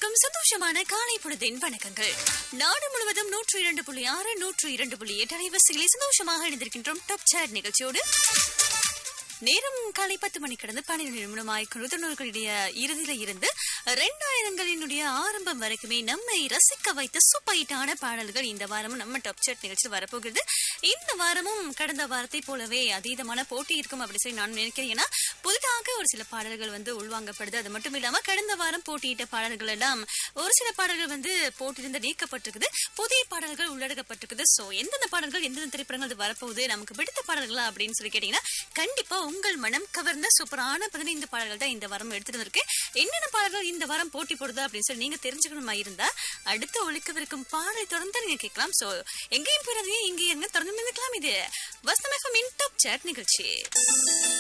அனைவருக்கும் சந்தோஷமான காலை பொழுதின் வணக்கங்கள் நாடு முழுவதும் நூற்று இரண்டு புள்ளி ஆறு நூற்று இரண்டு புள்ளி எட்டு அலைவரிசைகளில் சந்தோஷமாக இணைந்திருக்கின்றோம் டாப் சேட் நிகழ்ச்சியோடு நேரம் காலை பத்து மணி கடந்து பன்னிரண்டு நிமிடமாய் தொண்ணூறுகளுடைய இறுதியில இருந்து ரெண்டாயிரங்களினுடைய ஆரம்பம் வரைக்குமே நம்மை ரசிக்க வைத்த சூப்பைட்டான பாடல்கள் இந்த வாரமும் நம்ம டாப் சாட் நிகழ்ச்சியில் வரப்போகுது இந்த வாரமும் கடந்த வாரத்தை போலவே அதீதமான போட்டி இருக்கும் அப்படி சொல்லி நான் நினைக்கிறேன் ஏன்னா புதிதாக ஒரு சில பாடல்கள் வந்து உள்வாங்கப்படுது அது மட்டும் இல்லாம கடந்த வாரம் போட்டியிட்ட பாடல்கள் எல்லாம் ஒரு சில பாடல்கள் வந்து போட்டியிலிருந்து நீக்கப்பட்டிருக்குது புதிய பாடல்கள் உள்ளடக்கப்பட்டிருக்குது சோ எந்தெந்த பாடல்கள் எந்தெந்த திரைப்படங்கள் அது வரப்போகுது நமக்கு பிடித்த பாடல்களா அப்படின்னு சொல்லி கேட்டீங்கன்னா கண்டிப்பா உங்கள் மனம் கவர்ந்த சூப்பரான பதினைந்து பாடல்கள் தான் இந்த வாரம் எடுத்துட்டு வந்திருக்கு என்னென்ன பாடல்கள் இந்த வாரம் போட்டி போடுது அப்படின்னு சொல்லி நீங்க தெரிஞ்சுக்கணுமா இருந்தா அடுத்து ஒழிக்கவிருக்கும் பாடலை தொடர்ந்து நீங்க கேட்கலாம் சோ எங்கேயும் போயிடாதீங்க இங்கே இருங்க தொடர்ந்து இருக்கலாம் இது வஸ்தம் எஃப்எம் இன் டாப் சாட் நிகழ்ச்சி